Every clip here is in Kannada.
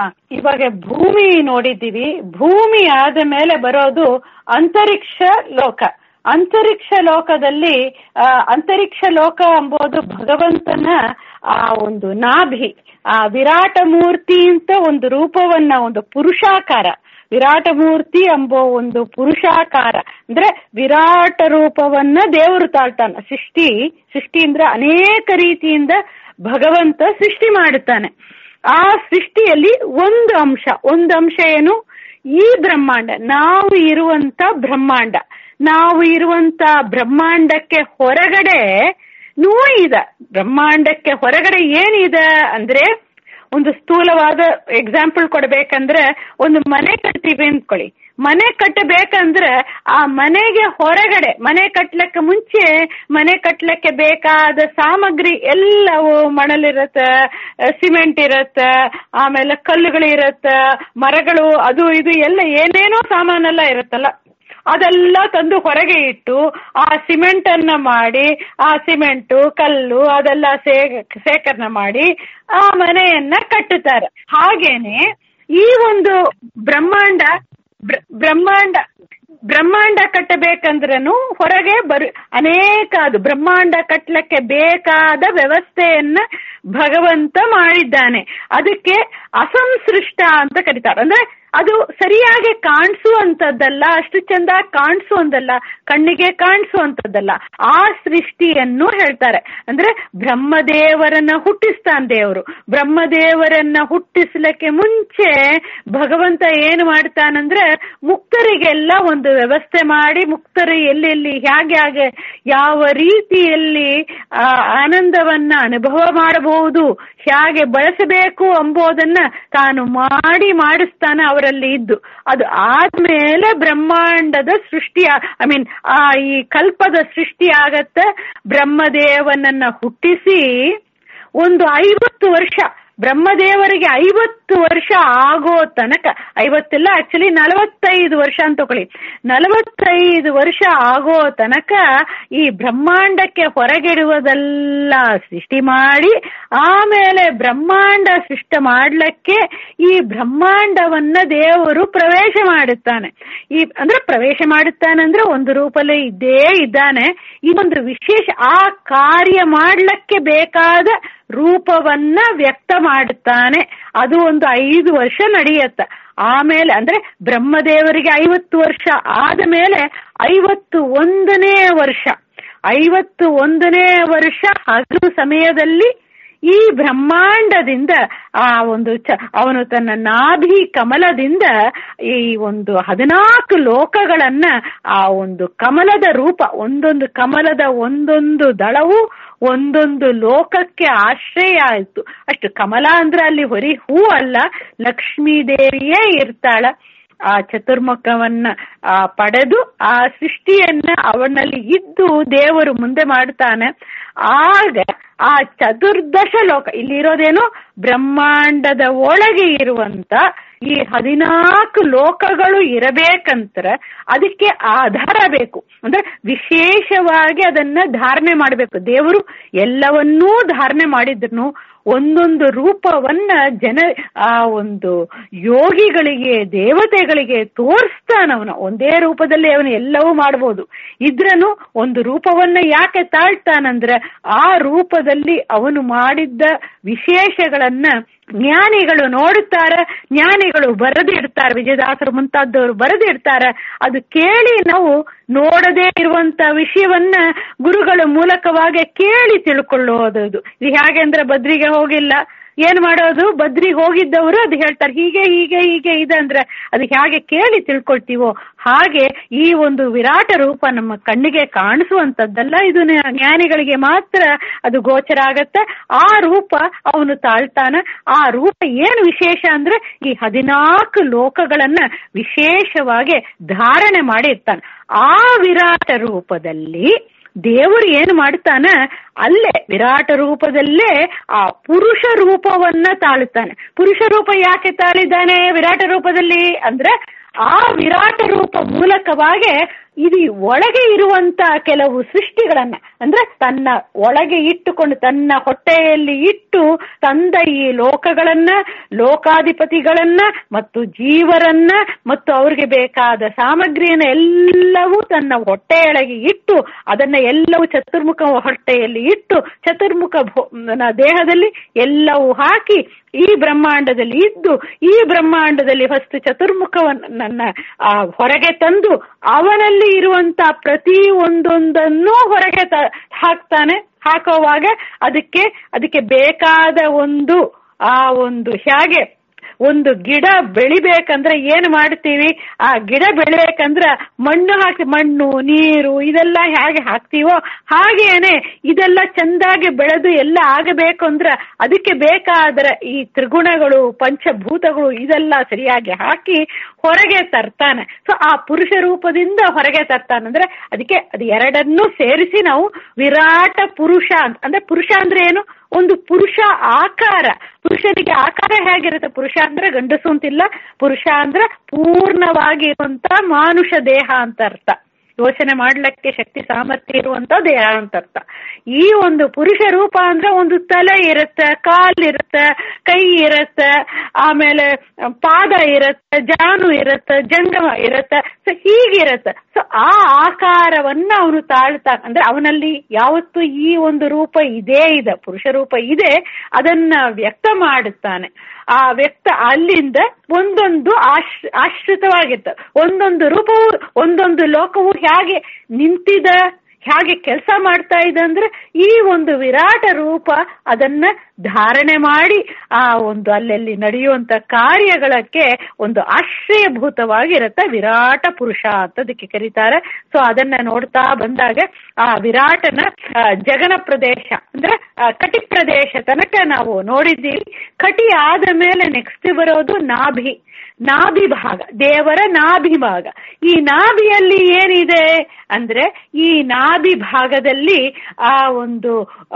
ಹ, ಇವಾಗ ಭೂಮಿ ನೋಡಿದ್ದೀವಿ ಭೂಮಿ ಆದ ಮೇಲೆ ಬರೋದು ಅಂತರಿಕ್ಷ ಲೋಕ ಅಂತರಿಕ್ಷ ಲೋಕದಲ್ಲಿ ಆ, ಅಂತರಿಕ್ಷ ಲೋಕ ಎಂಬುದು ಭಗವಂತನ ಆ ಒಂದು ನಾಭಿ ಆ ವಿರಾಟ ಮೂರ್ತಿ ಅಂತ ಒಂದು ರೂಪವನ್ನ ಒಂದು ಪುರುಷಾಕಾರ ವಿರಾಟ ಮೂರ್ತಿ ಎಂಬ ಒಂದು ಪುರುಷಾಕಾರ ಅಂದ್ರೆ ವಿರಾಟ ರೂಪವನ್ನ ದೇವರು ತಾಳ್ತಾನೆ ಸೃಷ್ಟಿ ಸೃಷ್ಟಿ ಅಂದ್ರೆ ಅನೇಕ ರೀತಿಯಿಂದ ಭಗವಂತ ಸೃಷ್ಟಿ ಮಾಡುತ್ತಾನೆ ಆ ಸೃಷ್ಟಿಯಲ್ಲಿ ಒಂದು ಅಂಶ ಒಂದು ಅಂಶ ಏನು ಈ ಬ್ರಹ್ಮಾಂಡ ನಾವು ಇರುವಂತ ಬ್ರಹ್ಮಾಂಡ ನಾವು ಇರುವಂತ ಬ್ರಹ್ಮಾಂಡಕ್ಕೆ ಹೊರಗಡೆ ನೂ ಇದೆ ಬ್ರಹ್ಮಾಂಡಕ್ಕೆ ಹೊರಗಡೆ ಏನಿದೆ ಅಂದ್ರೆ ಒಂದು ಸ್ಥೂಲವಾದ ಎಕ್ಸಾಂಪಲ್ ಕೊಡ್ಬೇಕಂದ್ರೆ ಒಂದು ಮನೆ ಕಟ್ತೀವಿ ಅಂದ್ಕೊಳ್ಳಿ ಮನೆ ಕಟ್ಟಬೇಕಂದ್ರೆ ಆ ಮನೆಗೆ ಹೊರಗಡೆ ಮನೆ ಕಟ್ಲಕ್ಕೆ ಮುಂಚೆ ಮನೆ ಕಟ್ಲಕ್ಕೆ ಬೇಕಾದ ಸಾಮಗ್ರಿ ಎಲ್ಲವೂ ಮಣಲಿರತ್ತ ಸಿಮೆಂಟ್ ಇರತ್ತ ಆಮೇಲೆ ಕಲ್ಲುಗಳಿರತ್ತ ಮರಗಳು ಅದು ಇದು ಎಲ್ಲ ಏನೇನೋ ಸಾಮಾನೆಲ್ಲ ಇರುತ್ತಲ್ಲ ಅದೆಲ್ಲ ತಂದು ಹೊರಗೆ ಇಟ್ಟು ಆ ಸಿಮೆಂಟ್ ಅನ್ನ ಮಾಡಿ ಆ ಸಿಮೆಂಟು ಕಲ್ಲು ಅದೆಲ್ಲ ಸೇ ಸೇಕರಣೆ ಮಾಡಿ ಆ ಮನೆಯನ್ನ ಕಟ್ಟುತ್ತಾರೆ ಹಾಗೇನೆ ಈ ಒಂದು ಬ್ರಹ್ಮಾಂಡ ಬ್ರ- ಬ್ರಹ್ಮಾಂಡ ಬ್ರಹ್ಮಾಂಡ ಕಟ್ಟಬೇಕಂದ್ರೂ ಹೊರಗೆ ಬರು ಅನೇಕ ಅದು ಬ್ರಹ್ಮಾಂಡ ಕಟ್ಟಲಿಕ್ಕೆ ಬೇಕಾದ ವ್ಯವಸ್ಥೆಯನ್ನ ಭಗವಂತ ಮಾಡಿದ್ದಾನೆ ಅದಕ್ಕೆ ಅಸಂಸೃಷ್ಟ ಅಂತ ಕರೀತಾರೆ ಅಂದ್ರೆ ಅದು ಸರಿಯಾಗಿ ಕಾಣಿಸುವಂತದ್ದಲ್ಲ ಅಷ್ಟು ಚಂದ ಕಾಣಿಸುವಂದಲ್ಲ ಕಣ್ಣಿಗೆ ಕಾಣಿಸುವಂತದ್ದಲ್ಲ ಆ ಸೃಷ್ಟಿಯನ್ನು ಹೇಳ್ತಾರೆ ಅಂದ್ರೆ ಬ್ರಹ್ಮದೇವರನ್ನ ಹುಟ್ಟಿಸ್ತಾನೆ ದೇವರು ಬ್ರಹ್ಮದೇವರನ್ನ ಹುಟ್ಟಿಸ್ಲಿಕ್ಕೆ ಮುಂಚೆ ಭಗವಂತ ಏನು ಮಾಡ್ತಾನಂದ್ರೆ ಮುಕ್ತರಿಗೆಲ್ಲ ಒಂದು ವ್ಯವಸ್ಥೆ ಮಾಡಿ ಮುಕ್ತರು ಎಲ್ಲೆಲ್ಲಿ ಹೇಗೆ ಹೇಗೆ ಯಾವ ರೀತಿಯಲ್ಲಿ ಆ ಆನಂದವನ್ನ ಅನುಭವ ಮಾಡಬಹುದು ಹೇಗೆ ಬಳಸಬೇಕು ಎಂಬುದನ್ನ ತಾನು ಮಾಡಿ ಮಾಡಿಸ್ತಾನೆ ಅವರಲ್ಲಿ ಇದ್ದು ಅದು ಆದ್ಮೇಲೆ ಬ್ರಹ್ಮಾಂಡದ ಸೃಷ್ಟಿ ಐ ಮೀನ್ ಆ ಈ ಕಲ್ಪದ ಸೃಷ್ಟಿ ಆಗತ್ತೆ ಬ್ರಹ್ಮದೇವನನ್ನ ಹುಟ್ಟಿಸಿ ಒಂದು ಐವತ್ತು ವರ್ಷ ಬ್ರಹ್ಮದೇವರಿಗೆ ಐವತ್ತು ವರ್ಷ ಆಗೋ ತನಕ ಐವತ್ತಿಲ್ಲ ಆಕ್ಚುಲಿ ನಲವತ್ತೈದು ವರ್ಷ ಅಂತ ತಗೊಳ್ಳಿ ನಲವತ್ತೈದು ವರ್ಷ ಆಗೋ ತನಕ ಈ ಬ್ರಹ್ಮಾಂಡಕ್ಕೆ ಹೊರಗಿಡುವುದೆಲ್ಲ ಸೃಷ್ಟಿ ಮಾಡಿ ಆಮೇಲೆ ಬ್ರಹ್ಮಾಂಡ ಸೃಷ್ಟಿ ಮಾಡ್ಲಿಕ್ಕೆ ಈ ಬ್ರಹ್ಮಾಂಡವನ್ನ ದೇವರು ಪ್ರವೇಶ ಮಾಡುತ್ತಾನೆ ಈ ಅಂದ್ರೆ ಪ್ರವೇಶ ಮಾಡುತ್ತಾನೆ ಅಂದ್ರೆ ಒಂದು ರೂಪಲ್ಲೇ ಇದ್ದೇ ಇದ್ದಾನೆ ಇದೊಂದು ವಿಶೇಷ ಆ ಕಾರ್ಯ ಮಾಡ್ಲಿಕ್ಕೆ ಬೇಕಾದ ರೂಪವನ್ನ ವ್ಯಕ್ತ ಮಾಡುತ್ತಾನೆ ಅದು ಒಂದು ಐದು ವರ್ಷ ನಡೆಯುತ್ತೆ ಆಮೇಲೆ ಅಂದ್ರೆ ಬ್ರಹ್ಮದೇವರಿಗೆ ಐವತ್ತು ವರ್ಷ ಆದ ಮೇಲೆ ಐವತ್ತು ಒಂದನೇ ವರ್ಷ ಐವತ್ತು ಒಂದನೇ ವರ್ಷ ಹಗಲು ಸಮಯದಲ್ಲಿ ಈ ಬ್ರಹ್ಮಾಂಡದಿಂದ ಆ ಒಂದು ಚ ಅವನು ತನ್ನ ನಾಭಿ ಕಮಲದಿಂದ ಈ ಒಂದು ಹದಿನಾಲ್ಕು ಲೋಕಗಳನ್ನ ಆ ಒಂದು ಕಮಲದ ರೂಪ ಒಂದೊಂದು ಕಮಲದ ಒಂದೊಂದು ದಳವು ಒಂದೊಂದು ಲೋಕಕ್ಕೆ ಆಶ್ರಯ ಆಯಿತು ಅಷ್ಟು ಕಮಲ ಅಂದ್ರೆ ಅಲ್ಲಿ ಹೊರಿ ಹೂ ಅಲ್ಲ ಲಕ್ಷ್ಮೀ ದೇವಿಯೇ ಇರ್ತಾಳ ಆ ಚತುರ್ಮುಖವನ್ನ ಆ ಪಡೆದು ಆ ಸೃಷ್ಟಿಯನ್ನ ಅವನಲ್ಲಿ ಇದ್ದು ದೇವರು ಮುಂದೆ ಮಾಡ್ತಾನೆ ಆಗ ಆ ಚತುರ್ದಶ ಲೋಕ ಇಲ್ಲಿರೋದೇನು ಬ್ರಹ್ಮಾಂಡದ ಒಳಗೆ ಇರುವಂತ ಈ ಹದಿನಾಲ್ಕು ಲೋಕಗಳು ಇರಬೇಕಂದ್ರೆ ಅದಕ್ಕೆ ಆಧಾರ ಬೇಕು ಅಂದ್ರೆ ವಿಶೇಷವಾಗಿ ಅದನ್ನ ಧಾರಣೆ ಮಾಡಬೇಕು ದೇವರು ಎಲ್ಲವನ್ನೂ ಧಾರಣೆ ಮಾಡಿದ್ರು ಒಂದೊಂದು ರೂಪವನ್ನ ಜನ ಆ ಒಂದು ಯೋಗಿಗಳಿಗೆ ದೇವತೆಗಳಿಗೆ ತೋರಿಸ್ತಾನವನು ಒಂದೇ ರೂಪದಲ್ಲಿ ಅವನು ಎಲ್ಲವೂ ಮಾಡಬಹುದು ಇದ್ರನು ಒಂದು ರೂಪವನ್ನ ಯಾಕೆ ತಾಳ್ತಾನಂದ್ರೆ ಆ ರೂಪದಲ್ಲಿ ಅವನು ಮಾಡಿದ್ದ ವಿಶೇಷಗಳನ್ನ ಜ್ಞಾನಿಗಳು ನೋಡುತ್ತಾರೆ ಜ್ಞಾನಿಗಳು ಬರೆದಿಡ್ತಾರೆ ವಿಜಯದಾಸರು ಮುಂತಾದವರು ಬರೆದಿಡ್ತಾರೆ ಅದು ಕೇಳಿ ನಾವು ನೋಡದೇ ಇರುವಂತ ವಿಷಯವನ್ನ ಗುರುಗಳ ಮೂಲಕವಾಗಿ ಕೇಳಿ ತಿಳ್ಕೊಳ್ಳೋದು ಇದು ಹೇಗೆ ಅಂದ್ರೆ ಬದ್ರಿಗೆ ಹೋಗಿಲ್ಲ ಏನ್ ಮಾಡೋದು ಬದ್ರಿಗೆ ಹೋಗಿದ್ದವರು ಅದು ಹೇಳ್ತಾರೆ ಹೀಗೆ ಹೀಗೆ ಹೀಗೆ ಇದೆ ಅಂದ್ರೆ ಅದು ಹೇಗೆ ಕೇಳಿ ತಿಳ್ಕೊಳ್ತೀವೋ ಹಾಗೆ ಈ ಒಂದು ವಿರಾಟ ರೂಪ ನಮ್ಮ ಕಣ್ಣಿಗೆ ಕಾಣಿಸುವಂತದ್ದಲ್ಲ ಇದು ಜ್ಞಾನಿಗಳಿಗೆ ಮಾತ್ರ ಅದು ಗೋಚರ ಆಗತ್ತೆ ಆ ರೂಪ ಅವನು ತಾಳ್ತಾನ ಆ ರೂಪ ಏನು ವಿಶೇಷ ಅಂದ್ರೆ ಈ ಹದಿನಾಲ್ಕು ಲೋಕಗಳನ್ನ ವಿಶೇಷವಾಗಿ ಧಾರಣೆ ಮಾಡಿರ್ತಾನೆ ಆ ವಿರಾಟ ರೂಪದಲ್ಲಿ ದೇವರು ಏನು ಮಾಡ್ತಾನ ಅಲ್ಲೇ ವಿರಾಟ ರೂಪದಲ್ಲೇ ಆ ಪುರುಷ ರೂಪವನ್ನ ತಾಳುತ್ತಾನೆ ಪುರುಷ ರೂಪ ಯಾಕೆ ತಾಳಿದ್ದಾನೆ ವಿರಾಟ ರೂಪದಲ್ಲಿ ಅಂದ್ರೆ ಆ ವಿರಾಟ ರೂಪ ಮೂಲಕವಾಗಿ ಇದು ಒಳಗೆ ಇರುವಂತ ಕೆಲವು ಸೃಷ್ಟಿಗಳನ್ನ ಅಂದ್ರೆ ತನ್ನ ಒಳಗೆ ಇಟ್ಟುಕೊಂಡು ತನ್ನ ಹೊಟ್ಟೆಯಲ್ಲಿ ಇಟ್ಟು ತಂದ ಈ ಲೋಕಗಳನ್ನ ಲೋಕಾಧಿಪತಿಗಳನ್ನ ಮತ್ತು ಜೀವರನ್ನ ಮತ್ತು ಅವ್ರಿಗೆ ಬೇಕಾದ ಸಾಮಗ್ರಿಯನ್ನ ಎಲ್ಲವೂ ತನ್ನ ಹೊಟ್ಟೆಯೊಳಗೆ ಇಟ್ಟು ಅದನ್ನ ಎಲ್ಲವೂ ಚತುರ್ಮುಖ ಹೊಟ್ಟೆಯಲ್ಲಿ ಇಟ್ಟು ಚತುರ್ಮುಖ ದೇಹದಲ್ಲಿ ಎಲ್ಲವೂ ಹಾಕಿ ಈ ಬ್ರಹ್ಮಾಂಡದಲ್ಲಿ ಇದ್ದು ಈ ಬ್ರಹ್ಮಾಂಡದಲ್ಲಿ ಫಸ್ಟ್ ಚತುರ್ಮುಖವನ್ನ ಹೊರಗೆ ತಂದು ಅವನಲ್ಲಿ ಇರುವಂತ ಪ್ರತಿ ಒಂದೊಂದನ್ನೂ ಹೊರಗೆ ಹಾಕ್ತಾನೆ ಹಾಕುವಾಗ ಅದಕ್ಕೆ ಅದಕ್ಕೆ ಬೇಕಾದ ಒಂದು ಆ ಒಂದು ಹೇಗೆ ಒಂದು ಗಿಡ ಬೆಳಿಬೇಕಂದ್ರೆ ಏನು ಮಾಡ್ತೀವಿ ಆ ಗಿಡ ಬೆಳಿಬೇಕಂದ್ರ ಮಣ್ಣು ಹಾಕಿ ಮಣ್ಣು ನೀರು ಇದೆಲ್ಲ ಹೇಗೆ ಹಾಕ್ತೀವೋ ಹಾಗೇನೆ ಇದೆಲ್ಲ ಚಂದಾಗಿ ಬೆಳೆದು ಎಲ್ಲ ಆಗಬೇಕು ಅಂದ್ರೆ ಅದಕ್ಕೆ ಬೇಕಾದ್ರೆ ಈ ತ್ರಿಗುಣಗಳು ಪಂಚಭೂತಗಳು ಇದೆಲ್ಲ ಸರಿಯಾಗಿ ಹಾಕಿ ಹೊರಗೆ ತರ್ತಾನೆ ಸೊ ಆ ಪುರುಷ ರೂಪದಿಂದ ಹೊರಗೆ ತರ್ತಾನೆ ಅಂದ್ರೆ ಅದಕ್ಕೆ ಅದು ಎರಡನ್ನೂ ಸೇರಿಸಿ ನಾವು ವಿರಾಟ ಪುರುಷ ಅಂತ ಅಂದ್ರೆ ಪುರುಷ ಅಂದ್ರೆ ಏನು ಒಂದು ಪುರುಷ ಆಕಾರ ಪುರುಷನಿಗೆ ಆಕಾರ ಹೇಗಿರುತ್ತೆ ಪುರುಷ ಅಂದ್ರೆ ಗಂಡಸು ಅಂತಿಲ್ಲ ಪುರುಷ ಅಂದ್ರೆ ಪೂರ್ಣವಾಗಿರುವಂತ ಮಾನುಷ ದೇಹ ಅಂತ ಅರ್ಥ ಯೋಚನೆ ಮಾಡ್ಲಿಕ್ಕೆ ಶಕ್ತಿ ಸಾಮರ್ಥ್ಯ ಇರುವಂತ ದೇಹ ಅಂತ ಅರ್ಥ ಈ ಒಂದು ಪುರುಷ ರೂಪ ಅಂದ್ರೆ ಒಂದು ತಲೆ ಇರುತ್ತೆ ಕಾಲಿರುತ್ತೆ ಕೈ ಇರುತ್ತೆ ಆಮೇಲೆ ಪಾದ ಇರುತ್ತೆ ಜಾನು ಇರುತ್ತೆ ಜಂಗಮ ಇರುತ್ತೆ ಸೊ ಹೀಗಿರುತ್ತೆ ಸೊ ಆ ಆಕಾರವನ್ನ ಅವನು ತಾಳ್ತಾನೆ ಅಂದ್ರೆ ಅವನಲ್ಲಿ ಯಾವತ್ತು ಈ ಒಂದು ರೂಪ ಇದೇ ಇದೆ ಪುರುಷ ರೂಪ ಇದೆ ಅದನ್ನ ವ್ಯಕ್ತ ಮಾಡುತ್ತಾನೆ ಆ ವ್ಯಕ್ತ ಅಲ್ಲಿಂದ ಒಂದೊಂದು ಆಶ್ ಆಶ್ರಿತವಾಗಿತ್ತು ಒಂದೊಂದು ರೂಪವು ಒಂದೊಂದು ಲೋಕವು ಹೇಗೆ ನಿಂತಿದ ಹೇಗೆ ಕೆಲಸ ಮಾಡ್ತಾ ಇದೆ ಅಂದ್ರೆ ಈ ಒಂದು ವಿರಾಟ ರೂಪ ಅದನ್ನ ಧಾರಣೆ ಮಾಡಿ ಆ ಒಂದು ಅಲ್ಲಲ್ಲಿ ನಡೆಯುವಂತ ಕಾರ್ಯಗಳಕ್ಕೆ ಒಂದು ಆಶ್ರಯಭೂತವಾಗಿರುತ್ತೆ ವಿರಾಟ ಪುರುಷ ಅಂತ ಅದಕ್ಕೆ ಕರೀತಾರೆ ಸೊ ಅದನ್ನ ನೋಡ್ತಾ ಬಂದಾಗ ಆ ವಿರಾಟನ ಜಗನ ಪ್ರದೇಶ ಅಂದ್ರೆ ಕಟಿ ಪ್ರದೇಶ ತನಕ ನಾವು ನೋಡಿದ್ದೀವಿ ಕಟಿ ಆದ ಮೇಲೆ ನೆಕ್ಸ್ಟ್ ಬರೋದು ನಾಭಿ ನಾಭಿ ಭಾಗ ದೇವರ ನಾಭಿ ಭಾಗ ಈ ನಾಭಿಯಲ್ಲಿ ಏನಿದೆ ಅಂದ್ರೆ ಈ ನಾಭಿ ಭಾಗದಲ್ಲಿ ಆ ಒಂದು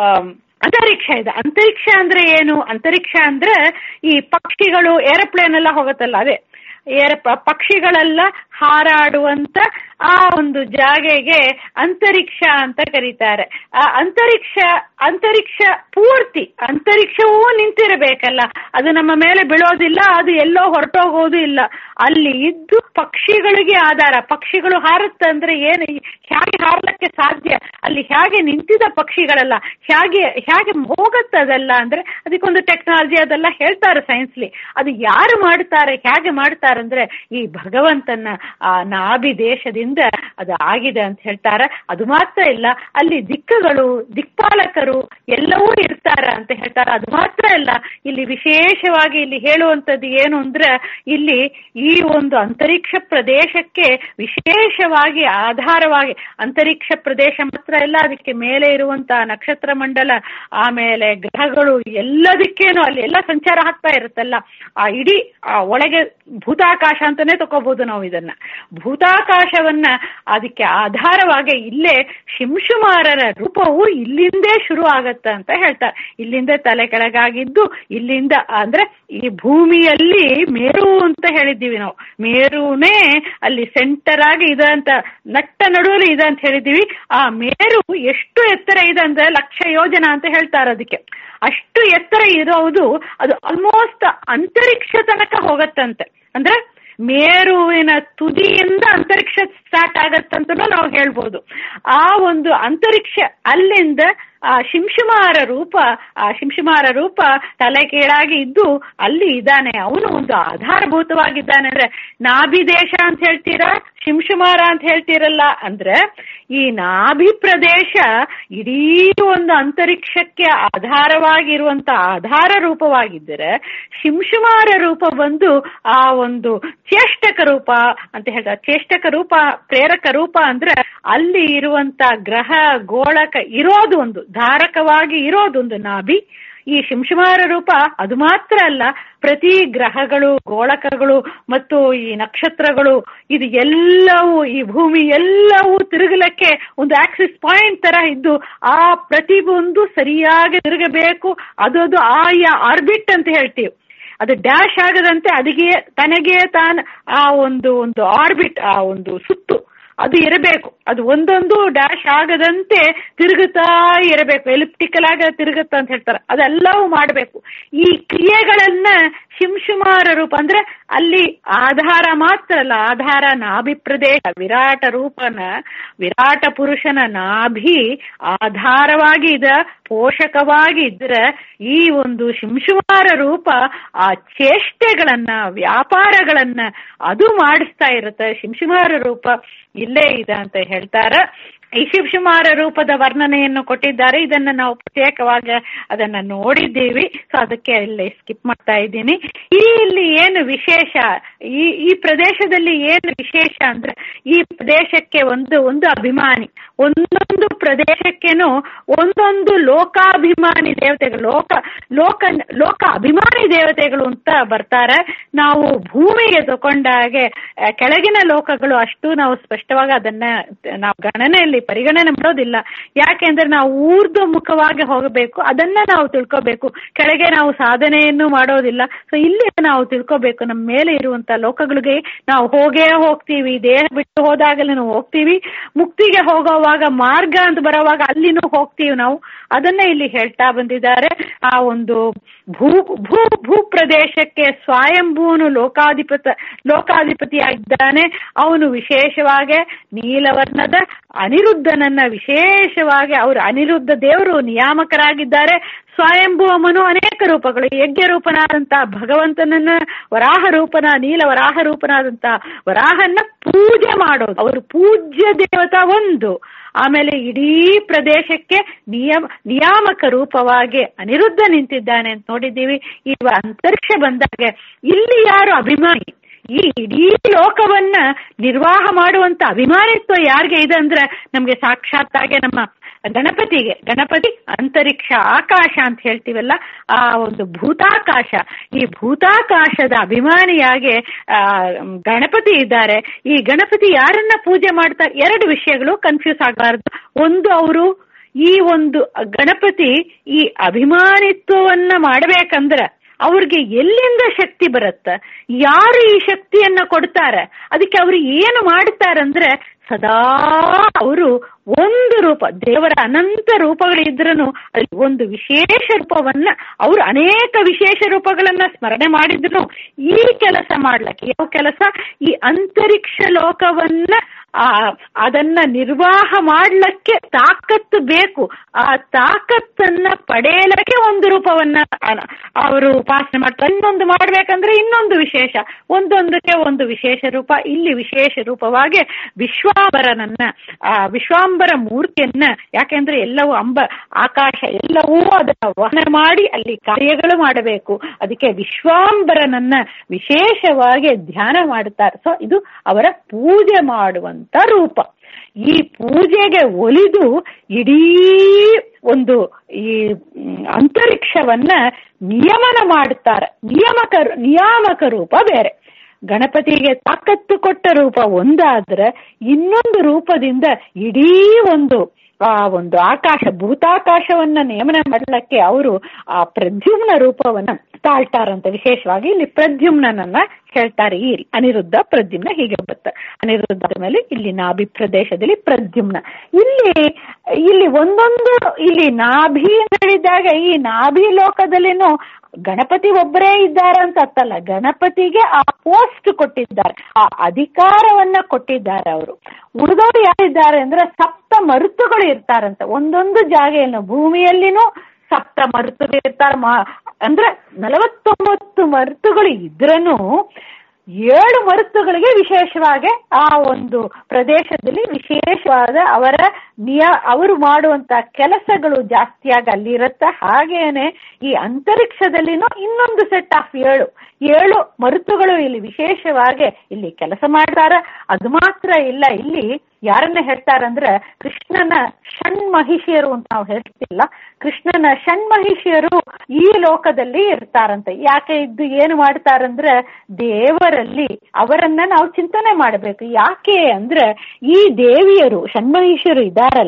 ಅಂತರಿಕ್ಷ ಇದೆ ಅಂತರಿಕ್ಷ ಅಂದ್ರೆ ಏನು ಅಂತರಿಕ್ಷ ಅಂದ್ರೆ ಈ ಪಕ್ಷಿಗಳು ಏರೋಪ್ಲೇನ್ ಎಲ್ಲ ಹೋಗುತ್ತಲ್ಲ ಅದೇ ಏರ ಪಕ್ಷಿಗಳೆಲ್ಲ ಹಾರಾಡುವಂತ ಆ ಒಂದು ಜಾಗೆಗೆ ಅಂತರಿಕ್ಷ ಅಂತ ಕರೀತಾರೆ ಆ ಅಂತರಿಕ್ಷ ಅಂತರಿಕ್ಷ ಪೂರ್ತಿ ಅಂತರಿಕ್ಷವೂ ನಿಂತಿರಬೇಕಲ್ಲ ಅದು ನಮ್ಮ ಮೇಲೆ ಬೀಳೋದಿಲ್ಲ ಅದು ಎಲ್ಲೋ ಹೊರಟೋಗೋದು ಇಲ್ಲ ಅಲ್ಲಿ ಇದ್ದು ಪಕ್ಷಿಗಳಿಗೆ ಆಧಾರ ಪಕ್ಷಿಗಳು ಹಾರುತ್ತೆ ಅಂದ್ರೆ ಏನು ಹೇಗೆ ಹಾರಲಿಕ್ಕೆ ಸಾಧ್ಯ ಅಲ್ಲಿ ಹೇಗೆ ನಿಂತಿದ ಪಕ್ಷಿಗಳಲ್ಲ ಹೇಗೆ ಹೇಗೆ ಹೋಗುತ್ತದಲ್ಲ ಅಂದ್ರೆ ಅದಕ್ಕೊಂದು ಟೆಕ್ನಾಲಜಿ ಅದೆಲ್ಲ ಹೇಳ್ತಾರೆ ಸೈನ್ಸ್ಲಿ ಅದು ಯಾರು ಮಾಡ್ತಾರೆ ಹೇಗೆ ಮಾಡ್ತಾರೆ ಅಂದ್ರೆ ಈ ಭಗವಂತನ ಆ ನಾಭಿ ದೇಶದಿಂದ ಅದು ಆಗಿದೆ ಅಂತ ಹೇಳ್ತಾರೆ ಅದು ಮಾತ್ರ ಇಲ್ಲ ಅಲ್ಲಿ ದಿಕ್ಕುಗಳು ದಿಕ್ಪಾಲಕರು ಎಲ್ಲವೂ ಇರ್ತಾರ ಅಂತ ಹೇಳ್ತಾರೆ ಅದು ಮಾತ್ರ ಇಲ್ಲ ಇಲ್ಲಿ ವಿಶೇಷವಾಗಿ ಇಲ್ಲಿ ಹೇಳುವಂಥದ್ದು ಏನು ಅಂದ್ರೆ ಇಲ್ಲಿ ಈ ಒಂದು ಅಂತರಿಕ್ಷ ಪ್ರದೇಶಕ್ಕೆ ವಿಶೇಷವಾಗಿ ಆಧಾರವಾಗಿ ಅಂತರಿಕ್ಷ ಪ್ರದೇಶ ಮಾತ್ರ ಇಲ್ಲ ಅದಕ್ಕೆ ಮೇಲೆ ಇರುವಂತಹ ನಕ್ಷತ್ರ ಮಂಡಲ ಆಮೇಲೆ ಗ್ರಹಗಳು ಎಲ್ಲದಕ್ಕೇನು ಅಲ್ಲಿ ಎಲ್ಲ ಸಂಚಾರ ಆಗ್ತಾ ಇರುತ್ತಲ್ಲ ಆ ಇಡೀ ಆ ಒಳಗೆ ಭೂತಾಕಾಶ ಅಂತಾನೆ ತಗೋಬಹುದು ನಾವು ಇದನ್ನ ಭೂತಾಕಾಶವನ್ನ ಅದಕ್ಕೆ ಆಧಾರವಾಗಿ ಇಲ್ಲೇ ಶಿಂಶುಮಾರರ ರೂಪವು ಇಲ್ಲಿಂದೇ ಶುರು ಆಗತ್ತ ಅಂತ ಹೇಳ್ತಾರೆ ಇಲ್ಲಿಂದ ತಲೆ ಕೆಳಗಾಗಿದ್ದು ಇಲ್ಲಿಂದ ಅಂದ್ರೆ ಈ ಭೂಮಿಯಲ್ಲಿ ಮೇರು ಅಂತ ಹೇಳಿದ್ದೀವಿ ನಾವು ಮೇರುನೇ ಅಲ್ಲಿ ಸೆಂಟರ್ ಆಗಿ ಇದೆ ಅಂತ ನಟ್ಟ ನಡುವಲ್ಲಿ ಇದೆ ಅಂತ ಹೇಳಿದ್ದೀವಿ ಆ ಮೇರು ಎಷ್ಟು ಎತ್ತರ ಇದೆ ಅಂದ್ರೆ ಲಕ್ಷ ಯೋಜನ ಅಂತ ಹೇಳ್ತಾರೆ ಅದಕ್ಕೆ ಅಷ್ಟು ಎತ್ತರ ಇರೋದು ಅದು ಆಲ್ಮೋಸ್ಟ್ ಅಂತರಿಕ್ಷ ತನಕ ಹೋಗತ್ತಂತೆ ಅಂದ್ರೆ ಮೇರುವಿನ ತುದಿಯಿಂದ ಅಂತರಿಕ್ಷ ಸ್ಟಾರ್ಟ್ ಆಗತ್ತಂತನೂ ನಾವು ಹೇಳ್ಬೋದು ಆ ಒಂದು ಅಂತರಿಕ್ಷ ಅಲ್ಲಿಂದ ಆ ಶಿಂಶುಮಾರ ರೂಪ ಆ ಶಿಂಶುಮಾರ ರೂಪ ತಲೆ ಕೀಳಾಗಿ ಇದ್ದು ಅಲ್ಲಿ ಇದ್ದಾನೆ ಅವನು ಒಂದು ಆಧಾರಭೂತವಾಗಿದ್ದಾನೆ ಅಂದ್ರೆ ನಾಭಿ ದೇಶ ಅಂತ ಹೇಳ್ತೀರಾ ಶಿಂಶುಮಾರ ಅಂತ ಹೇಳ್ತೀರಲ್ಲ ಅಂದ್ರೆ ಈ ನಾಭಿ ಪ್ರದೇಶ ಇಡೀ ಒಂದು ಅಂತರಿಕ್ಷಕ್ಕೆ ಆಧಾರವಾಗಿರುವಂತ ಆಧಾರ ರೂಪವಾಗಿದ್ದರೆ ಶಿಂಶುಮಾರ ರೂಪ ಬಂದು ಆ ಒಂದು ಚೇಷ್ಟಕ ರೂಪ ಅಂತ ಹೇಳ್ತಾರೆ ಚೇಷ್ಟಕ ರೂಪ ಪ್ರೇರಕ ರೂಪ ಅಂದ್ರೆ ಅಲ್ಲಿ ಇರುವಂತ ಗ್ರಹ ಗೋಳಕ ಇರೋದು ಒಂದು ಧಾರಕವಾಗಿ ಇರೋದೊಂದು ನಾಭಿ ಈ ಶಿಂಶುಮಾರ ರೂಪ ಅದು ಮಾತ್ರ ಅಲ್ಲ ಪ್ರತಿ ಗ್ರಹಗಳು ಗೋಳಕಗಳು ಮತ್ತು ಈ ನಕ್ಷತ್ರಗಳು ಇದು ಎಲ್ಲವೂ ಈ ಭೂಮಿ ಎಲ್ಲವೂ ತಿರುಗಲಕ್ಕೆ ಒಂದು ಆಕ್ಸಿಸ್ ಪಾಯಿಂಟ್ ತರ ಇದ್ದು ಆ ಪ್ರತಿಯೊಂದು ಸರಿಯಾಗಿ ತಿರುಗಬೇಕು ಅದು ಆಯಾ ಆರ್ಬಿಟ್ ಅಂತ ಹೇಳ್ತೀವಿ ಅದು ಡ್ಯಾಶ್ ಆಗದಂತೆ ಅದಕ್ಕೆ ತನಗೆ ತಾನು ಆ ಒಂದು ಒಂದು ಆರ್ಬಿಟ್ ಆ ಒಂದು ಸುತ್ತು ಅದು ಇರಬೇಕು ಅದು ಒಂದೊಂದು ಡ್ಯಾಶ್ ಆಗದಂತೆ ತಿರುಗುತ್ತಾ ಇರಬೇಕು ಎಲಿಪ್ಟಿಕಲ್ ಆಗ ತಿರುಗುತ್ತ ಅಂತ ಹೇಳ್ತಾರೆ ಅದೆಲ್ಲವೂ ಮಾಡಬೇಕು ಈ ಕ್ರಿಯೆಗಳನ್ನ ಶಿಂಶುಮಾರ ರೂಪ ಅಂದ್ರೆ ಅಲ್ಲಿ ಆಧಾರ ಮಾತ್ರ ಅಲ್ಲ ಆಧಾರ ನಾಭಿ ಪ್ರದೇಶ ವಿರಾಟ ರೂಪನ ವಿರಾಟ ಪುರುಷನ ನಾಭಿ ಆಧಾರವಾಗಿ ಇದ ಪೋಷಕವಾಗಿ ಇದ್ರೆ ಈ ಒಂದು ಶಿಂಶುಮಾರ ರೂಪ ಆ ಚೇಷ್ಟೆಗಳನ್ನ ವ್ಯಾಪಾರಗಳನ್ನ ಅದು ಮಾಡಿಸ್ತಾ ಇರುತ್ತೆ ಶಿಂಶುಮಾರ ರೂಪ ಇಲ್ಲೇ ಇದೆ ಅಂತ ಹೇಳ್ತಾರೆ ಈ ಶಿವಶುಮಾರ ರೂಪದ ವರ್ಣನೆಯನ್ನು ಕೊಟ್ಟಿದ್ದಾರೆ ಇದನ್ನ ನಾವು ಪ್ರತ್ಯೇಕವಾಗಿ ಅದನ್ನ ನೋಡಿದ್ದೀವಿ ಸೊ ಅದಕ್ಕೆ ಇಲ್ಲಿ ಸ್ಕಿಪ್ ಮಾಡ್ತಾ ಇದ್ದೀನಿ ಈ ಇಲ್ಲಿ ಏನು ವಿಶೇಷ ಈ ಈ ಪ್ರದೇಶದಲ್ಲಿ ಏನು ವಿಶೇಷ ಅಂದ್ರೆ ಈ ಪ್ರದೇಶಕ್ಕೆ ಒಂದು ಒಂದು ಅಭಿಮಾನಿ ಒಂದೊಂದು ಪ್ರದೇಶಕ್ಕೆನೂ ಒಂದೊಂದು ಲೋಕಾಭಿಮಾನಿ ದೇವತೆಗಳು ಲೋಕ ಲೋಕ ಲೋಕ ಅಭಿಮಾನಿ ದೇವತೆಗಳು ಅಂತ ಬರ್ತಾರೆ ನಾವು ಭೂಮಿಗೆ ತಗೊಂಡಾಗೆ ಕೆಳಗಿನ ಲೋಕಗಳು ಅಷ್ಟು ನಾವು ಸ್ಪಷ್ಟವಾಗಿ ಅದನ್ನ ನಾವು ಗಣನೆಯಲ್ಲಿ ಪರಿಗಣನೆ ಮಾಡೋದಿಲ್ಲ ಯಾಕೆಂದ್ರೆ ನಾವು ಊರ್ಧ್ವ ಮುಖವಾಗಿ ಹೋಗಬೇಕು ಅದನ್ನ ನಾವು ತಿಳ್ಕೋಬೇಕು ಕೆಳಗೆ ನಾವು ಸಾಧನೆಯನ್ನು ಮಾಡೋದಿಲ್ಲ ಸೊ ಇಲ್ಲಿ ನಾವು ತಿಳ್ಕೋಬೇಕು ನಮ್ಮ ಮೇಲೆ ಇರುವಂತ ಲೋಕಗಳಿಗೆ ನಾವು ಹೋಗೇ ಹೋಗ್ತೀವಿ ದೇಹ ಬಿಟ್ಟು ಹೋದಾಗಲೂ ಹೋಗ್ತೀವಿ ಮುಕ್ತಿಗೆ ಹೋಗೋವಾಗ ಮಾರ್ಗ ಅಂತ ಬರೋವಾಗ ಅಲ್ಲಿನೂ ಹೋಗ್ತೀವಿ ನಾವು ಅದನ್ನ ಇಲ್ಲಿ ಹೇಳ್ತಾ ಬಂದಿದ್ದಾರೆ ಆ ಒಂದು ಭೂ ಭೂ ಭೂ ಪ್ರದೇಶಕ್ಕೆ ಸ್ವಯಂಭೂನು ಲೋಕಾಧಿಪತ ಲೋಕಾಧಿಪತಿಯಾಗಿದ್ದಾನೆ ಅವನು ವಿಶೇಷವಾಗಿ ನೀಲವರ್ಣದ ಅನಿರುದ್ಧನನ್ನ ವಿಶೇಷವಾಗಿ ಅವರು ಅನಿರುದ್ಧ ದೇವರು ನಿಯಾಮಕರಾಗಿದ್ದಾರೆ ಸ್ವಯಂಭೂ ಅಮ್ಮನು ಅನೇಕ ರೂಪಗಳು ಯಜ್ಞ ರೂಪನಾದಂತ ಭಗವಂತನನ್ನ ವರಾಹ ರೂಪನ ನೀಲ ವರಾಹ ರೂಪನಾದಂತ ವರಾಹನ್ನ ಪೂಜೆ ಮಾಡೋದು ಅವರು ಪೂಜ್ಯ ದೇವತಾ ಒಂದು ಆಮೇಲೆ ಇಡೀ ಪ್ರದೇಶಕ್ಕೆ ನಿಯಮ ನಿಯಾಮಕ ರೂಪವಾಗಿ ಅನಿರುದ್ಧ ನಿಂತಿದ್ದಾನೆ ಅಂತ ನೋಡಿದ್ದೀವಿ ಇವ ಅಂತರಿಕ್ಷ ಬಂದಾಗ ಇಲ್ಲಿ ಯಾರು ಅಭಿಮಾನಿ ಈ ಇಡೀ ಲೋಕವನ್ನ ನಿರ್ವಾಹ ಮಾಡುವಂತ ಅಭಿಮಾನಿತ್ವ ಯಾರಿಗೆ ಇದೆ ಅಂದ್ರೆ ನಮ್ಗೆ ಸಾಕ್ಷಾತ್ತಾಗೆ ನಮ್ಮ ಗಣಪತಿಗೆ ಗಣಪತಿ ಅಂತರಿಕ್ಷ ಆಕಾಶ ಅಂತ ಹೇಳ್ತೀವಲ್ಲ ಆ ಒಂದು ಭೂತಾಕಾಶ ಈ ಭೂತಾಕಾಶದ ಅಭಿಮಾನಿಯಾಗಿ ಆ ಗಣಪತಿ ಇದ್ದಾರೆ ಈ ಗಣಪತಿ ಯಾರನ್ನ ಪೂಜೆ ಮಾಡ್ತಾರೆ ಎರಡು ವಿಷಯಗಳು ಕನ್ಫ್ಯೂಸ್ ಆಗಬಾರ್ದು ಒಂದು ಅವರು ಈ ಒಂದು ಗಣಪತಿ ಈ ಅಭಿಮಾನಿತ್ವವನ್ನ ಮಾಡ್ಬೇಕಂದ್ರೆ ಅವ್ರಿಗೆ ಎಲ್ಲಿಂದ ಶಕ್ತಿ ಬರುತ್ತೆ ಯಾರು ಈ ಶಕ್ತಿಯನ್ನ ಕೊಡ್ತಾರೆ ಅದಕ್ಕೆ ಅವ್ರು ಏನು ಮಾಡ್ತಾರಂದ್ರೆ ಸದಾ ಅವರು ಒಂದು ರೂಪ ದೇವರ ಅನಂತ ರೂಪಗಳಿದ್ರೂ ಅಲ್ಲಿ ಒಂದು ವಿಶೇಷ ರೂಪವನ್ನ ಅವರು ಅನೇಕ ವಿಶೇಷ ರೂಪಗಳನ್ನ ಸ್ಮರಣೆ ಮಾಡಿದ್ರು ಈ ಕೆಲಸ ಮಾಡ್ಲಕ್ಕೆ ಯಾವ ಕೆಲಸ ಈ ಅಂತರಿಕ್ಷ ಲೋಕವನ್ನ ಆ ಅದನ್ನ ನಿರ್ವಾಹ ಮಾಡ್ಲಿಕ್ಕೆ ತಾಕತ್ತು ಬೇಕು ಆ ತಾಕತ್ತನ್ನ ಪಡೆಯಲಕ್ಕೆ ಒಂದು ರೂಪವನ್ನ ಅವರು ಉಪಾಸನೆ ಮಾಡ್ತಾರೆ ಇನ್ನೊಂದು ಮಾಡ್ಬೇಕಂದ್ರೆ ಇನ್ನೊಂದು ವಿಶೇಷ ಒಂದೊಂದಕ್ಕೆ ಒಂದು ವಿಶೇಷ ರೂಪ ಇಲ್ಲಿ ವಿಶೇಷ ರೂಪವಾಗಿ ವಿಶ್ವಾಂಬರನನ್ನ ಆ ವಿಶ್ವಾಂಬರ ಮೂರ್ತಿಯನ್ನ ಯಾಕೆಂದ್ರೆ ಎಲ್ಲವೂ ಅಂಬ ಆಕಾಶ ಎಲ್ಲವೂ ಅದನ್ನ ವಹನ ಮಾಡಿ ಅಲ್ಲಿ ಕಾರ್ಯಗಳು ಮಾಡಬೇಕು ಅದಕ್ಕೆ ವಿಶ್ವಾಂಬರನನ್ನ ವಿಶೇಷವಾಗಿ ಧ್ಯಾನ ಮಾಡುತ್ತಾರೆ ಸೊ ಇದು ಅವರ ಪೂಜೆ ಮಾಡುವಂತ ರೂಪ ಈ ಪೂಜೆಗೆ ಒಲಿದು ಇಡೀ ಒಂದು ಈ ಅಂತರಿಕ್ಷವನ್ನ ನಿಯಮನ ಮಾಡುತ್ತಾರೆ ನಿಯಮಕ ನಿಯಾಮಕ ರೂಪ ಬೇರೆ ಗಣಪತಿಗೆ ತಾಕತ್ತು ಕೊಟ್ಟ ರೂಪ ಒಂದಾದ್ರೆ ಇನ್ನೊಂದು ರೂಪದಿಂದ ಇಡೀ ಒಂದು ಆ ಒಂದು ಆಕಾಶ ಭೂತಾಕಾಶವನ್ನ ನೇಮನ ಮಾಡಲಿಕ್ಕೆ ಅವರು ಆ ಪ್ರದ್ಯುಮ್ನ ರೂಪವನ್ನ ತಾಳ್ತಾರಂತೆ ವಿಶೇಷವಾಗಿ ಇಲ್ಲಿ ಪ್ರದ್ಯುಮ್ನನ್ನ ಹೇಳ್ತಾರೆ ಈ ಅನಿರುದ್ಧ ಪ್ರದ್ಯುಮ್ನ ಹೀಗೆ ಬರುತ್ತೆ ಅನಿರುದ್ಧದ ಮೇಲೆ ಇಲ್ಲಿ ನಾಭಿ ಪ್ರದೇಶದಲ್ಲಿ ಪ್ರದ್ಯುಮ್ನ ಇಲ್ಲಿ ಇಲ್ಲಿ ಒಂದೊಂದು ಇಲ್ಲಿ ನಾಭಿ ಹೇಳಿದಾಗ ಈ ನಾಭಿ ಲೋಕದಲ್ಲಿನೂ ಗಣಪತಿ ಒಬ್ಬರೇ ಇದ್ದಾರೆ ಅಂತ ಅರ್ಥಲ್ಲ ಗಣಪತಿಗೆ ಆ ಪೋಸ್ಟ್ ಕೊಟ್ಟಿದ್ದಾರೆ ಆ ಅಧಿಕಾರವನ್ನ ಕೊಟ್ಟಿದ್ದಾರೆ ಅವರು ಉಳಿದವರು ಯಾರಿದ್ದಾರೆ ಅಂದ್ರೆ ಸಪ್ತ ಮರುತುಗಳು ಇರ್ತಾರಂತ ಒಂದೊಂದು ಜಾಗೆಯನ್ನು ಭೂಮಿಯಲ್ಲಿನೂ ಸಪ್ತ ಮರುತುಗಳು ಇರ್ತಾರೆ ಅಂದ್ರೆ ನಲವತ್ತೊಂಬತ್ತು ಮರುತುಗಳು ಇದ್ರನು ಏಳು ಮರುತುಗಳಿಗೆ ವಿಶೇಷವಾಗಿ ಆ ಒಂದು ಪ್ರದೇಶದಲ್ಲಿ ವಿಶೇಷವಾದ ಅವರ ನಿಯ ಅವರು ಮಾಡುವಂತ ಕೆಲಸಗಳು ಜಾಸ್ತಿಯಾಗಿ ಅಲ್ಲಿರುತ್ತೆ ಹಾಗೇನೆ ಈ ಅಂತರಿಕ್ಷದಲ್ಲಿನೂ ಇನ್ನೊಂದು ಸೆಟ್ ಆಫ್ ಏಳು ಏಳು ಮರುತುಗಳು ಇಲ್ಲಿ ವಿಶೇಷವಾಗಿ ಇಲ್ಲಿ ಕೆಲಸ ಮಾಡ್ತಾರೆ ಅದು ಮಾತ್ರ ಇಲ್ಲ ಇಲ್ಲಿ ಯಾರನ್ನ ಹೇಳ್ತಾರಂದ್ರೆ ಕೃಷ್ಣನ ಷಣ್ಮಹಿಷಿಯರು ಅಂತ ನಾವು ಹೇಳ್ತಿಲ್ಲ ಕೃಷ್ಣನ ಷಣ್ಮಹಿಷಿಯರು ಈ ಲೋಕದಲ್ಲಿ ಇರ್ತಾರಂತೆ ಯಾಕೆ ಇದ್ದು ಏನು ಮಾಡ್ತಾರಂದ್ರೆ ದೇವರಲ್ಲಿ ಅವರನ್ನ ನಾವು ಚಿಂತನೆ ಮಾಡಬೇಕು ಯಾಕೆ ಅಂದ್ರೆ ಈ ದೇವಿಯರು ಷಣ್ಮಹಿಷಿಯರು ಇದಾರಲ್ಲ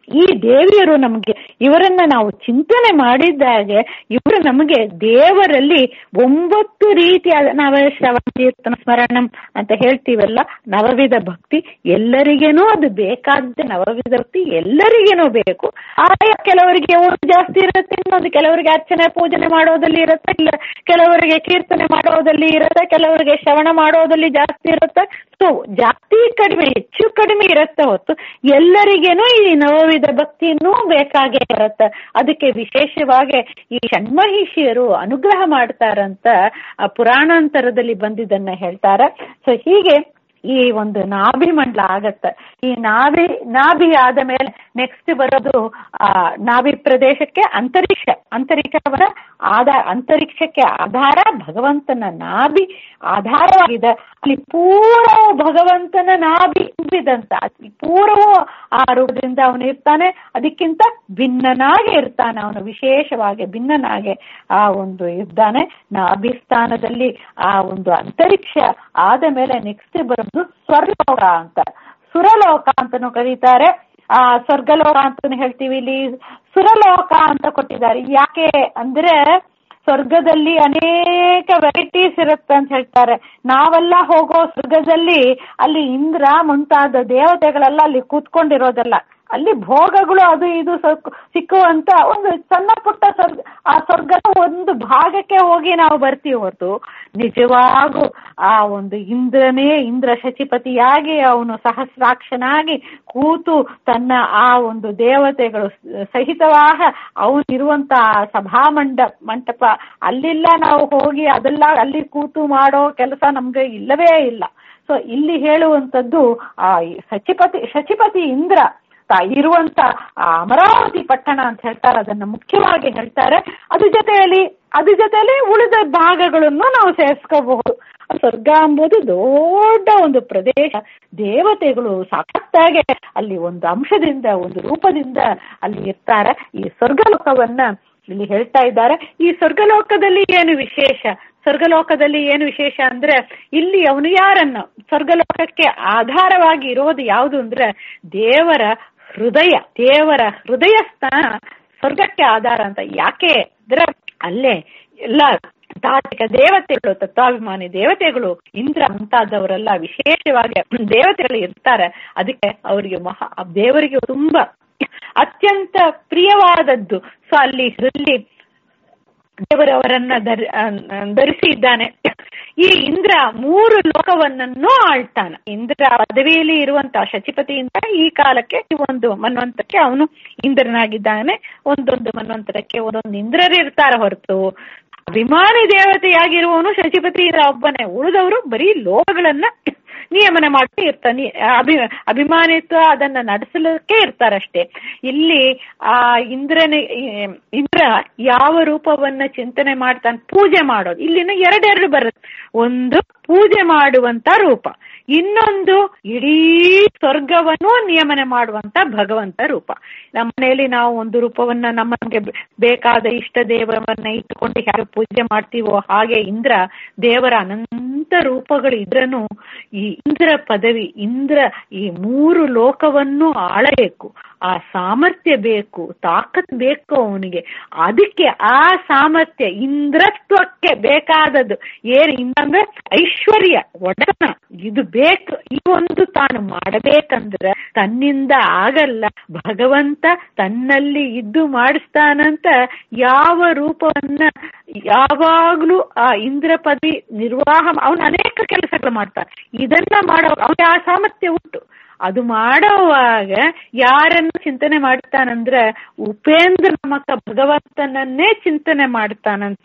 ಈ ದೇವಿಯರು ನಮಗೆ ಇವರನ್ನ ನಾವು ಚಿಂತನೆ ಮಾಡಿದ್ದಾಗೆ ಇವರು ನಮಗೆ ದೇವರಲ್ಲಿ ಒಂಬತ್ತು ರೀತಿಯಾದ ನವ ಶ್ರವಣ ಕೀರ್ತನ ಸ್ಮರಣಂ ಅಂತ ಹೇಳ್ತೀವಲ್ಲ ನವವಿಧ ಭಕ್ತಿ ಎಲ್ಲರಿಗೇನೂ ಅದು ಬೇಕಾದ ನವವಿಧ ಭಕ್ತಿ ಎಲ್ಲರಿಗೇನೂ ಬೇಕು ಆಯಾ ಕೆಲವರಿಗೆ ಒಂದು ಜಾಸ್ತಿ ಇರುತ್ತೆ ಇನ್ನೊಂದು ಕೆಲವರಿಗೆ ಅರ್ಚನೆ ಪೂಜನೆ ಮಾಡೋದಲ್ಲಿ ಇರುತ್ತೆ ಇಲ್ಲ ಕೆಲವರಿಗೆ ಕೀರ್ತನೆ ಮಾಡೋದಲ್ಲಿ ಇರುತ್ತೆ ಕೆಲವರಿಗೆ ಶ್ರವಣ ಮಾಡೋದಲ್ಲಿ ಜಾಸ್ತಿ ಇರುತ್ತೆ ಸೊ ಜಾಸ್ತಿ ಕಡಿಮೆ ಹೆಚ್ಚು ಕಡಿಮೆ ಇರುತ್ತೆ ಹೊತ್ತು ಎಲ್ಲರಿಗೇನು ಈ ನವವಿಧ ಭಕ್ತಿನೂ ಬೇಕಾಗೇ ಇರುತ್ತೆ ಅದಕ್ಕೆ ವಿಶೇಷವಾಗಿ ಈ ಷಣ್ಮಹಿಷಿಯರು ಅನುಗ್ರಹ ಮಾಡ್ತಾರಂತ ಪುರಾಣಾಂತರದಲ್ಲಿ ಬಂದಿದ್ದನ್ನ ಹೇಳ್ತಾರೆ ಸೊ ಹೀಗೆ ಈ ಒಂದು ನಾಭಿ ಮಂಡಲ ಆಗತ್ತೆ ಈ ನಾಭಿ ನಾಭಿ ಆದ ಮೇಲೆ ನೆಕ್ಸ್ಟ್ ಬರೋದು ಆ ನಾಭಿ ಪ್ರದೇಶಕ್ಕೆ ಅಂತರಿಕ್ಷ ಅಂತರಿಕ್ಷವನ್ನ ಆಧಾರ ಅಂತರಿಕ್ಷಕ್ಕೆ ಆಧಾರ ಭಗವಂತನ ನಾಭಿ ಆಧಾರವಾಗಿದೆ ಅಲ್ಲಿ ಪೂರ್ವವು ಭಗವಂತನ ನಾಭಿ ತುಂಬಿದಂತ ಅಲ್ಲಿ ಪೂರ್ವವು ಆ ರೂಪದಿಂದ ಅವನು ಇರ್ತಾನೆ ಅದಕ್ಕಿಂತ ಭಿನ್ನನಾಗಿ ಇರ್ತಾನೆ ಅವನು ವಿಶೇಷವಾಗಿ ಭಿನ್ನನಾಗಿ ಆ ಒಂದು ಇದ್ದಾನೆ ನಾಭಿ ಸ್ಥಾನದಲ್ಲಿ ಆ ಒಂದು ಅಂತರಿಕ್ಷ ಆದ ಮೇಲೆ ನೆಕ್ಸ್ಟ್ ಬರೋದು ಸ್ವರ್ಲೋಕ ಅಂತ ಸುರಲೋಕ ಅಂತಾನು ಕರೀತಾರೆ ಆ ಸ್ವರ್ಗಲೋಕ ಅಂತಾನು ಹೇಳ್ತೀವಿ ಇಲ್ಲಿ ಸುರಲೋಕ ಅಂತ ಕೊಟ್ಟಿದ್ದಾರೆ ಯಾಕೆ ಅಂದ್ರೆ ಸ್ವರ್ಗದಲ್ಲಿ ಅನೇಕ ವೆರೈಟೀಸ್ ಇರುತ್ತೆ ಅಂತ ಹೇಳ್ತಾರೆ ನಾವೆಲ್ಲ ಹೋಗೋ ಸ್ವರ್ಗದಲ್ಲಿ ಅಲ್ಲಿ ಇಂದ್ರ ಮುಂತಾದ ದೇವತೆಗಳೆಲ್ಲ ಅಲ್ಲಿ ಕೂತ್ಕೊಂಡಿರೋದಲ್ಲ ಅಲ್ಲಿ ಭೋಗಗಳು ಅದು ಇದು ಸಿಕ್ಕುವಂತ ಒಂದು ಸಣ್ಣ ಪುಟ್ಟ ಸ್ವರ್ಗ ಆ ಸ್ವರ್ಗದ ಒಂದು ಭಾಗಕ್ಕೆ ಹೋಗಿ ನಾವು ಬರ್ತೀವಿ ಹೊರತು ನಿಜವಾಗೂ ಆ ಒಂದು ಇಂದ್ರನೇ ಇಂದ್ರ ಶಚಿಪತಿಯಾಗಿ ಅವನು ಸಹಸ್ರಾಕ್ಷನಾಗಿ ಕೂತು ತನ್ನ ಆ ಒಂದು ದೇವತೆಗಳು ಸಹಿತವಾದ ಅವನಿರುವಂತ ಸಭಾ ಮಂಡ ಮಂಟಪ ಅಲ್ಲೆಲ್ಲ ನಾವು ಹೋಗಿ ಅದೆಲ್ಲ ಅಲ್ಲಿ ಕೂತು ಮಾಡೋ ಕೆಲಸ ನಮ್ಗೆ ಇಲ್ಲವೇ ಇಲ್ಲ ಸೊ ಇಲ್ಲಿ ಹೇಳುವಂಥದ್ದು ಆ ಶಚಿಪತಿ ಶಚಿಪತಿ ಇಂದ್ರ ಇರುವಂತ ಅಮರಾವತಿ ಪಟ್ಟಣ ಅಂತ ಹೇಳ್ತಾರೆ ಅದನ್ನ ಮುಖ್ಯವಾಗಿ ಹೇಳ್ತಾರೆ ಅದ್ರ ಜೊತೆಯಲ್ಲಿ ಅದ್ರ ಜೊತೆಯಲ್ಲಿ ಉಳಿದ ಭಾಗಗಳನ್ನು ನಾವು ಸೇರಿಸ್ಕೋಬಹುದು ಸ್ವರ್ಗ ಎಂಬುದು ದೊಡ್ಡ ಒಂದು ಪ್ರದೇಶ ದೇವತೆಗಳು ಸಾಕತ್ತಾಗೆ ಅಲ್ಲಿ ಒಂದು ಅಂಶದಿಂದ ಒಂದು ರೂಪದಿಂದ ಅಲ್ಲಿ ಇರ್ತಾರೆ ಈ ಸ್ವರ್ಗಲೋಕವನ್ನ ಇಲ್ಲಿ ಹೇಳ್ತಾ ಇದ್ದಾರೆ ಈ ಸ್ವರ್ಗಲೋಕದಲ್ಲಿ ಏನು ವಿಶೇಷ ಸ್ವರ್ಗಲೋಕದಲ್ಲಿ ಏನು ವಿಶೇಷ ಅಂದ್ರೆ ಇಲ್ಲಿ ಅವನು ಯಾರನ್ನ ಸ್ವರ್ಗಲೋಕಕ್ಕೆ ಆಧಾರವಾಗಿ ಇರೋದು ಯಾವುದು ಅಂದ್ರೆ ದೇವರ ಹೃದಯ ದೇವರ ಹೃದಯ ಸ್ಥಾನ ಸ್ವರ್ಗಕ್ಕೆ ಆಧಾರ ಅಂತ ಯಾಕೆ ಅಂದ್ರೆ ಅಲ್ಲೇ ಎಲ್ಲ ತಾತ್ವಿಕ ದೇವತೆಗಳು ತತ್ವಾಭಿಮಾನಿ ದೇವತೆಗಳು ಇಂದ್ರ ಮುಂತಾದವರೆಲ್ಲ ವಿಶೇಷವಾಗಿ ದೇವತೆಗಳು ಇರ್ತಾರೆ ಅದಕ್ಕೆ ಅವರಿಗೆ ಮಹಾ ದೇವರಿಗೆ ತುಂಬಾ ಅತ್ಯಂತ ಪ್ರಿಯವಾದದ್ದು ಸೊ ಅಲ್ಲಿ ಅಲ್ಲಿ ದೇವರವರನ್ನ ಧರಿ ಧರಿಸಿ ಇದ್ದಾನೆ ಈ ಇಂದ್ರ ಮೂರು ಲೋಕವನ್ನೂ ಆಳ್ತಾನ ಇಂದ್ರ ಪದವಿಯಲ್ಲಿ ಇರುವಂತ ಶಚಿಪತಿಯಿಂದ ಈ ಕಾಲಕ್ಕೆ ಒಂದು ಮನ್ವಂತರಕ್ಕೆ ಅವನು ಇಂದ್ರನಾಗಿದ್ದಾನೆ ಒಂದೊಂದು ಮನ್ವಂತರಕ್ಕೆ ಒಂದೊಂದು ಇಂದ್ರರು ಇರ್ತಾರೆ ಹೊರತು ಅಭಿಮಾನಿ ದೇವತೆಯಾಗಿರುವವನು ಶಚಿಪತಿ ಒಬ್ಬನೇ ಉಳಿದವರು ಬರೀ ಲೋಕಗಳನ್ನ ನಿಯಮನ ಮಾಡ್ತಾ ಇರ್ತಾನೆ ಅಭಿ ಅಭಿಮಾನಿತ್ವ ಅದನ್ನ ನಡೆಸಲಿಕ್ಕೆ ಇರ್ತಾರಷ್ಟೇ ಇಲ್ಲಿ ಆ ಇಂದ್ರನ ಇಂದ್ರ ಯಾವ ರೂಪವನ್ನ ಚಿಂತನೆ ಮಾಡ್ತಾನೆ ಪೂಜೆ ಮಾಡೋದು ಇಲ್ಲಿನ ಎರಡೆರಡು ಬರುತ್ತೆ ಒಂದು ಪೂಜೆ ಮಾಡುವಂತ ರೂಪ ಇನ್ನೊಂದು ಇಡೀ ಸ್ವರ್ಗವನ್ನು ನಿಯಮನೆ ಮಾಡುವಂತ ಭಗವಂತ ರೂಪ ನಮ್ಮ ಮನೆಯಲ್ಲಿ ನಾವು ಒಂದು ರೂಪವನ್ನ ನಮಗೆ ಬೇಕಾದ ಇಷ್ಟ ದೇವರವನ್ನ ಇಟ್ಟುಕೊಂಡು ಹೇಗೆ ಪೂಜೆ ಮಾಡ್ತೀವೋ ಹಾಗೆ ಇಂದ್ರ ದೇವರ ಅನಂತ ರೂಪಗಳು ಇದ್ರನು ಈ ಇಂದ್ರ ಪದವಿ ಇಂದ್ರ ಈ ಮೂರು ಲೋಕವನ್ನು ಆಳಬೇಕು ಆ ಸಾಮರ್ಥ್ಯ ಬೇಕು ತಾಕತ್ ಬೇಕು ಅವನಿಗೆ ಅದಕ್ಕೆ ಆ ಸಾಮರ್ಥ್ಯ ಇಂದ್ರತ್ವಕ್ಕೆ ಬೇಕಾದದ್ದು ಏನು ಅಂದ್ರೆ ಐಶ್ವರ್ಯ ಒಡನ ಇದು ಬೇಕು ಈ ಒಂದು ತಾನು ಮಾಡಬೇಕಂದ್ರೆ ತನ್ನಿಂದ ಆಗಲ್ಲ ಭಗವಂತ ತನ್ನಲ್ಲಿ ಇದ್ದು ಮಾಡಿಸ್ತಾನಂತ ಯಾವ ರೂಪವನ್ನ ಯಾವಾಗ್ಲೂ ಆ ಇಂದ್ರ ಪದವಿ ನಿರ್ವಾಹ ಅವನು ಅನೇಕ ಕೆಲಸಗಳು ಮಾಡ್ತಾನೆ ಇದನ್ನ ಮಾಡೋ ಅವನಿಗೆ ಆ ಸಾಮರ್ಥ್ಯ ಉಂಟು ಅದು ಮಾಡೋವಾಗ ಯಾರನ್ನು ಚಿಂತನೆ ಮಾಡ್ತಾನಂದ್ರೆ ಉಪೇಂದ್ರ ನಾಮಕ ಭಗವಂತನನ್ನೇ ಚಿಂತನೆ ಮಾಡ್ತಾನಂತ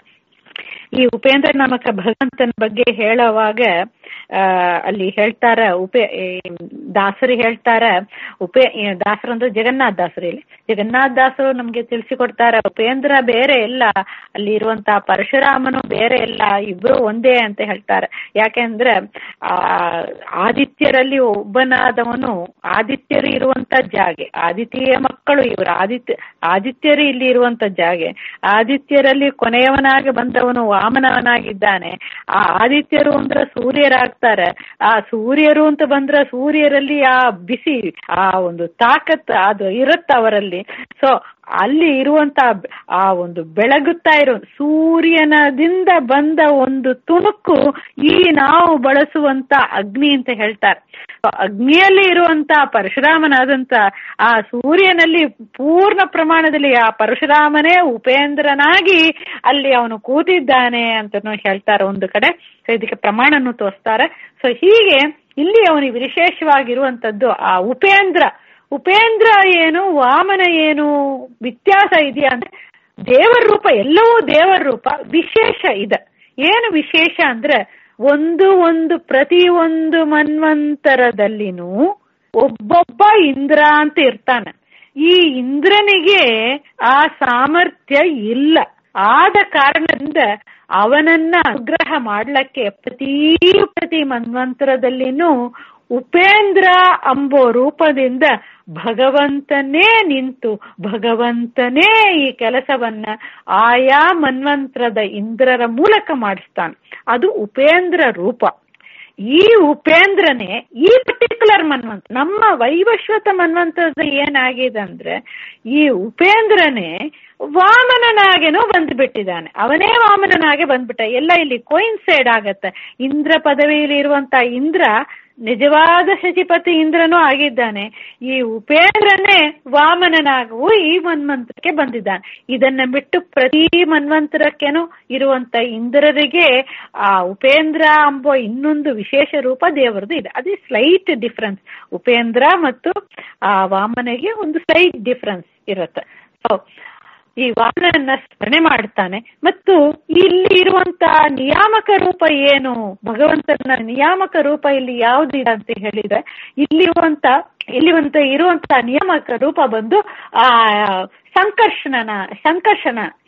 ಈ ಉಪೇಂದ್ರ ನಾಮಕ ಭಗವಂತನ ಬಗ್ಗೆ ಹೇಳುವಾಗ ಆ ಅಲ್ಲಿ ಹೇಳ್ತಾರ ಉಪೇ ದಾಸರಿ ಹೇಳ್ತಾರ ಉಪೇ ದಾಸರು ಅಂದ್ರೆ ಜಗನ್ನಾಥ ದಾಸರು ಇಲ್ಲಿ ಜಗನ್ನಾಥ ದಾಸರು ನಮ್ಗೆ ತಿಳಿಸಿಕೊಡ್ತಾರ ಉಪೇಂದ್ರ ಬೇರೆ ಇಲ್ಲ ಅಲ್ಲಿ ಇರುವಂತ ಪರಶುರಾಮನು ಬೇರೆ ಇಲ್ಲ ಇಬ್ರು ಒಂದೇ ಅಂತ ಹೇಳ್ತಾರೆ ಯಾಕೆಂದ್ರೆ ಆ ಆದಿತ್ಯರಲ್ಲಿ ಒಬ್ಬನಾದವನು ಆದಿತ್ಯರು ಇರುವಂತ ಜಾಗೆ ಆದಿತ್ಯ ಮಕ್ಕಳು ಇವರು ಆದಿತ್ಯ ಆದಿತ್ಯರು ಇಲ್ಲಿ ಇರುವಂತ ಜಾಗೆ ಆದಿತ್ಯರಲ್ಲಿ ಕೊನೆಯವನಾಗಿ ಬಂದವನು ವಾಮನವನಾಗಿದ್ದಾನೆ ಆ ಆದಿತ್ಯರು ಅಂದ್ರೆ ಸೂರ್ಯರ ಆಗ್ತಾರೆ ಆ ಸೂರ್ಯರು ಅಂತ ಬಂದ್ರೆ ಸೂರ್ಯರಲ್ಲಿ ಆ ಬಿಸಿ ಆ ಒಂದು ತಾಕತ್ ಅದು ಇರುತ್ತೆ ಅವರಲ್ಲಿ ಸೊ ಅಲ್ಲಿ ಇರುವಂತ ಆ ಒಂದು ಬೆಳಗುತ್ತಾ ಇರೋ ಸೂರ್ಯನದಿಂದ ಬಂದ ಒಂದು ತುಣುಕು ಈ ನಾವು ಬಳಸುವಂತ ಅಗ್ನಿ ಅಂತ ಹೇಳ್ತಾರೆ ಅಗ್ನಿಯಲ್ಲಿ ಇರುವಂತ ಪರಶುರಾಮನಾದಂತ ಆ ಸೂರ್ಯನಲ್ಲಿ ಪೂರ್ಣ ಪ್ರಮಾಣದಲ್ಲಿ ಆ ಪರಶುರಾಮನೇ ಉಪೇಂದ್ರನಾಗಿ ಅಲ್ಲಿ ಅವನು ಕೂತಿದ್ದಾನೆ ಅಂತ ಹೇಳ್ತಾರೆ ಒಂದು ಕಡೆ ಸೊ ಇದಕ್ಕೆ ಪ್ರಮಾಣನು ತೋರಿಸ್ತಾರೆ ಸೊ ಹೀಗೆ ಇಲ್ಲಿ ಅವನಿಗೆ ವಿಶೇಷವಾಗಿರುವಂತದ್ದು ಆ ಉಪೇಂದ್ರ ಉಪೇಂದ್ರ ಏನು ವಾಮನ ಏನು ವ್ಯತ್ಯಾಸ ಇದೆಯಾ ಅಂದ್ರೆ ದೇವರ ರೂಪ ಎಲ್ಲವೂ ದೇವರ ರೂಪ ವಿಶೇಷ ಇದೆ ಏನು ವಿಶೇಷ ಅಂದ್ರೆ ಒಂದು ಒಂದು ಪ್ರತಿ ಒಂದು ಮನ್ವಂತರದಲ್ಲಿನೂ ಒಬ್ಬೊಬ್ಬ ಇಂದ್ರ ಅಂತ ಇರ್ತಾನೆ ಈ ಇಂದ್ರನಿಗೆ ಆ ಸಾಮರ್ಥ್ಯ ಇಲ್ಲ ಆದ ಕಾರಣದಿಂದ ಅವನನ್ನ ಅನುಗ್ರಹ ಮಾಡ್ಲಕ್ಕೆ ಪ್ರತಿ ಪ್ರತಿ ಮನ್ವಂತರದಲ್ಲಿನೂ ಉಪೇಂದ್ರ ಅಂಬೋ ರೂಪದಿಂದ ಭಗವಂತನೇ ನಿಂತು ಭಗವಂತನೇ ಈ ಕೆಲಸವನ್ನ ಆಯಾ ಮನ್ವಂತರದ ಇಂದ್ರರ ಮೂಲಕ ಮಾಡಿಸ್ತಾನೆ ಅದು ಉಪೇಂದ್ರ ರೂಪ ಈ ಉಪೇಂದ್ರನೇ ಈ ಪರ್ಟಿಕ್ಯುಲರ್ ಮನ್ವಂತ ನಮ್ಮ ವೈವಶ್ವತ ಮನ್ವಂತರದ ಏನಾಗಿದೆ ಅಂದ್ರೆ ಈ ಉಪೇಂದ್ರನೇ ವಾಮನನಾಗೇನೋ ಬಂದ್ಬಿಟ್ಟಿದ್ದಾನೆ ಅವನೇ ವಾಮನನಾಗೆ ಬಂದ್ಬಿಟ್ಟ ಎಲ್ಲ ಇಲ್ಲಿ ಕೋಯಿನ್ಸೈಡ್ ಆಗತ್ತೆ ಇಂದ್ರ ಪದವಿಯಲ್ಲಿ ಇರುವಂತ ಇಂದ್ರ ನಿಜವಾದ ಶಚಿಪತಿ ಇಂದ್ರನೂ ಆಗಿದ್ದಾನೆ ಈ ಉಪೇಂದ್ರನೇ ವಾಮನನಾಗೂ ಈ ಮನ್ವಂತರಕ್ಕೆ ಬಂದಿದ್ದಾನೆ ಇದನ್ನ ಬಿಟ್ಟು ಪ್ರತಿ ಮನ್ವಂತರಕ್ಕೇನು ಇರುವಂತ ಇಂದ್ರರಿಗೆ ಆ ಉಪೇಂದ್ರ ಎಂಬ ಇನ್ನೊಂದು ವಿಶೇಷ ರೂಪ ದೇವರದು ಇದೆ ಅದೇ ಸ್ಲೈಟ್ ಡಿಫ್ರೆನ್ಸ್ ಉಪೇಂದ್ರ ಮತ್ತು ಆ ವಾಮನಿಗೆ ಒಂದು ಸ್ಲೈಟ್ ಡಿಫ್ರೆನ್ಸ್ ಇರುತ್ತೆ ಸೊ ಈ ವಾಮನನ್ನ ಸ್ಮರಣೆ ಮಾಡ್ತಾನೆ ಮತ್ತು ಇಲ್ಲಿ ಇರುವಂತ ನಿಯಾಮಕ ರೂಪ ಏನು ಭಗವಂತನ ನಿಯಾಮಕ ರೂಪ ಇಲ್ಲಿ ಯಾವುದಿದೆ ಅಂತ ಹೇಳಿದ್ರೆ ಇಲ್ಲಿರುವಂತ ಇಲ್ಲಿರುವಂತ ಇರುವಂತ ನಿಯಾಮಕ ರೂಪ ಬಂದು ಆ ಸಂಕರ್ಷಣನ ಸಂಕರ್ಷಣ